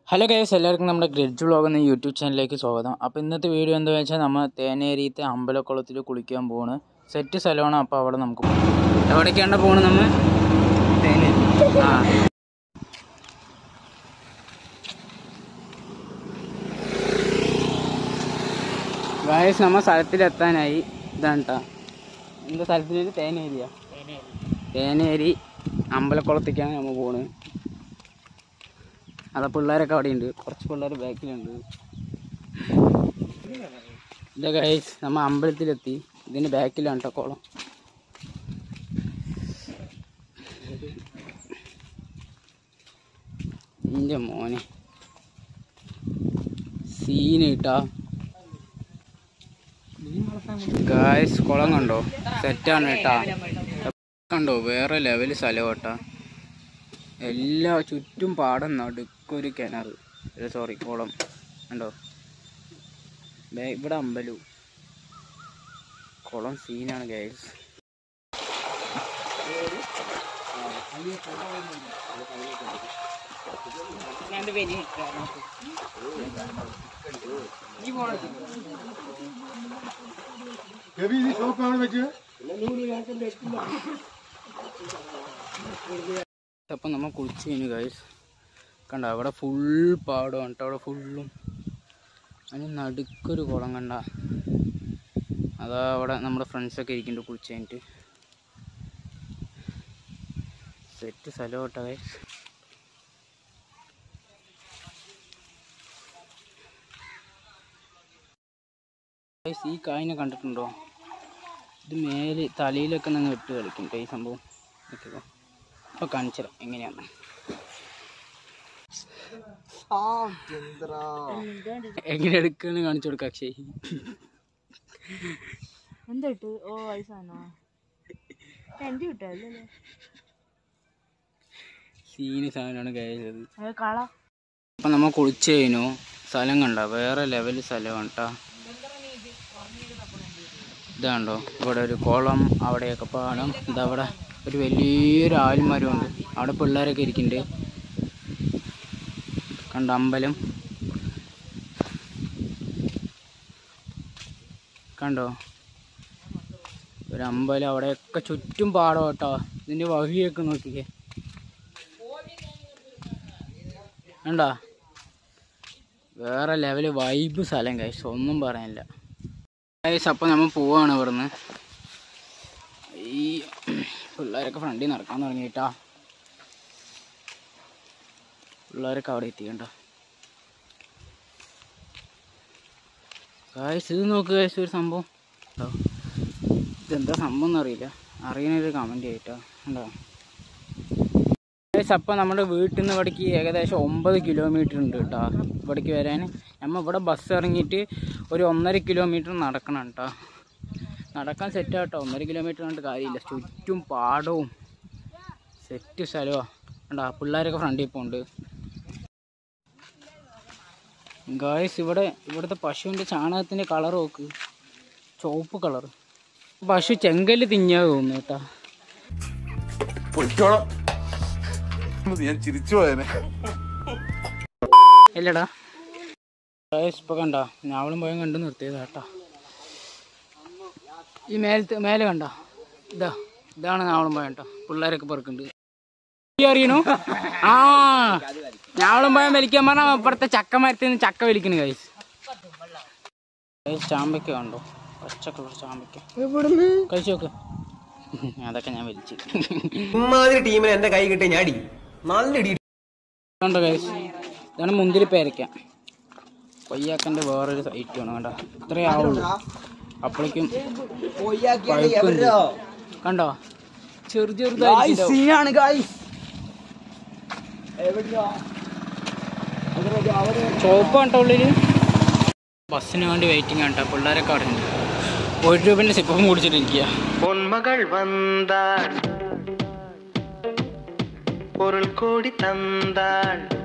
Hello guys എല്ലാവർക്കും നമ്മുടെ ഗ്രിഡ്ജ് vlog എന്ന യൂട്യൂബ് ചാനലിലേക്ക് സ്വാഗതം അപ്പോൾ ഇന്നത്തെ വീഡിയോ എന്താ വെച്ചാൽ നമ്മൾ തേനേരിയത്തെ അമ്പലക്കുളത്തിൽ കുളിക്കാൻ പോവാണ് സെറ്റ് സ്ഥലമാണ് അപ്പോൾ അവിടെ നമുക്ക് പോകാം എവിടേക്കാണ് പോകണം നമ്മൾ തേനേരി ആ ഗായസ് നമ്മൾ സ്ഥലത്തിലെത്താനായി ഇതാണ് കേട്ടോ എന്താ സ്ഥലത്തിന് തേനേരിയ തേനേരി അമ്പലക്കുളത്തേക്കാണ് നമ്മൾ പോണത് അതാ പിള്ളേരൊക്കെ അവിടെ ഉണ്ട് കുറച്ച് പിള്ളേർ ബാക്കിലുണ്ട് ഇല്ല ഗൈസ് നമ്മ അമ്പലത്തിലെത്തി ഇതിൻ്റെ ബാക്കിലാണ് കേട്ടോ കുളം എൻ്റെ മോനെ സീന് കിട്ടാ ഗായ്സ് കുളം കണ്ടോ സെറ്റാണ് കേട്ടാ കണ്ടോ വേറെ ലെവൽ സ്ഥലം കേട്ടാ എല്ലാ ചുറ്റും പാടം നടുക്കൊരു കിണർ സോറി കുളം കണ്ടോ ദേ ഇവിടെ അമ്പലു കുളം സീനാണ് ഗൈസ് അപ്പം നമ്മൾ കുളിച്ച് കഴിഞ്ഞു ഗൈസ് കണ്ട അവിടെ ഫുൾ പാടമാണ് കേട്ടോ അവിടെ ഫുള്ളും അതിന് നടുക്കൊരു കുളം കണ്ട അതാ അവിടെ നമ്മുടെ ഫ്രണ്ട്സൊക്കെ ഇരിക്കുന്നുണ്ട് കുളിച്ച് കഴിഞ്ഞിട്ട് സെറ്റ് സ്ഥലം കേട്ടോ ഗൈസ് ഗൈസ് ഈ കായിനെ കണ്ടിട്ടുണ്ടോ ഇത് മേല് തലയിലൊക്കെ നിങ്ങൾ ഇട്ട് കളിക്കും കേട്ടോ ഈ സംഭവം നോക്കിക്കോ അപ്പോൾ കാണിച്ചുതരാം എങ്ങനെയാണ് എങ്ങനെ എടുക്കാന്ന് കാണിച്ചു കൊടുക്കാം അക്ഷയ് എന്തിട്ട് ഓ വയസ്സാണോ എൻ്റെ കിട്ടല്ലേ സീന് സാധനമാണ് കഴിച്ചത് അത് കള അപ്പം നമ്മൾ കുളിച്ച് കഴിഞ്ഞു സ്ഥലം കണ്ട വേറെ ലെവൽ സ്ഥലമാണ് കേട്ടോ ഇതാണ്ടോ ഇവിടെ ഒരു കുളം അവിടെയൊക്കെ പാടം ഇതവിടെ ഒരു വലിയൊരു ആൽമരമുണ്ട് അവിടെ പിള്ളേരൊക്കെ ഇരിക്കുന്നുണ്ട് കണ്ട അമ്പലം കണ്ടോ ഒരു അമ്പലം അവിടെയൊക്കെ ചുറ്റും പാടം കേട്ടോ ഇതിൻ്റെ വഴിയൊക്കെ നോക്കിക്കേ കണ്ടോ വേറെ ലെവല് വൈബ് സ്ഥലം കഴിച്ചു ഒന്നും പറയാനില്ല കഴിച്ച് അപ്പം നമ്മൾ പോവാണ് ഇവിടുന്ന് ഈ പിള്ളേരൊക്കെ ഫ്രണ്ടിൽ നടക്കാൻ തുടങ്ങിയിട്ടാ പിള്ളേരൊക്കെ അവിടെ എത്തിക്കണ്ട കായ്സ് ഇത് നോക്ക് കായ്സ് ഒരു സംഭവം ഉണ്ടോ ഇതെന്താ സംഭവം എന്നറിയില്ല അറിയണൊരു കമൻറ്റ് ആയിട്ടാ ഉണ്ടോ ഗൈസ് അപ്പോൾ നമ്മുടെ വീട്ടിൽ നിന്ന് ഇവിടേക്ക് ഏകദേശം ഒമ്പത് കിലോമീറ്റർ ഉണ്ട് കേട്ടോ ഇവിടേക്ക് വരാൻ നമ്മൾ ഇവിടെ ബസ് ഇറങ്ങിയിട്ട് ഒരു ഒന്നര കിലോമീറ്റർ നടക്കണം കേട്ടോ നടക്കാൻ സെറ്റ് കേട്ടോ ഒന്നര കിലോമീറ്റർ കണ്ട് കാര്യമില്ല ചുറ്റും പാടവും സെറ്റ് സ്ഥലമാണ് കണ്ടാ പിള്ളേരൊക്കെ ഫ്രണ്ടിൽ പോകുന്നുണ്ട് ഗായ്സ് ഇവിടെ ഇവിടുത്തെ പശുവിൻ്റെ ചാണകത്തിൻ്റെ കളർ നോക്ക് ചുവപ്പ് കളർ പശു ചെങ്കല് തിന്നാ തോന്നുന്നു കേട്ടോ പൊയ്ക്കോളാം ഞാൻ ചിരിച്ചു പോയനെ ഇല്ലടാ ഗായ്സ് ഇപ്പോൾ കണ്ട ഞാവളും പോയും കണ്ടു നിർത്തിയതാ കേട്ടോ ഈ മേലത്തെ മേലെ കണ്ട ഇതാ ഇതാണ് ഞാവളും പോയം കേട്ടോ പിള്ളേരൊക്കെ പെറുക്കുന്നുണ്ട് ഈ അറിയണു ആ ഞാവളും പോയം വലിക്കാൻ പറഞ്ഞാൽ ഇപ്പുറത്തെ ചക്ക മരത്തിൽ നിന്ന് ചക്ക വലിക്കണ് ഗൈസ് ഗൈസ് ചാമ്പയ്ക്ക കണ്ടോ പച്ച കളർ ചാമ്പയ്ക്ക കഴിച്ചു നോക്ക് അതൊക്കെ ഞാൻ വലിച്ചു ഇമ്മാതിരി ടീമിന് എന്റെ കൈ കിട്ടിയ ഞാടി നല്ല ഇടി കണ്ടോ ഗൈസ് ഇതാണ് മുന്തിരി പേരയ്ക്ക കൊയ്യാക്കൻ്റെ വേറൊരു സൈറ്റ് ആണ് കണ്ടോ ഇത്രയേ ആവുള്ളൂ അപ്പോഴേക്കും പഴുക്കുന്നുണ്ട്. കണ്ടോ ചെറു ചെറുതായിരിക്കും സീനാണ് ഗായ്സ് ചോപ്പ് കണ്ടോ ഉള്ളില് ബസ്സിന് വേണ്ടി വെയിറ്റിംഗ് ആണ് കേട്ടോ പിള്ളേരൊക്കെ അവിടെ ഉണ്ട് ഒരു രൂപൻ്റെ സിപ്പം കുടിച്ചിട്ടിരിക്കുക பொன்மகள் வந்தாள் பொருள் கோடி தந்தாள்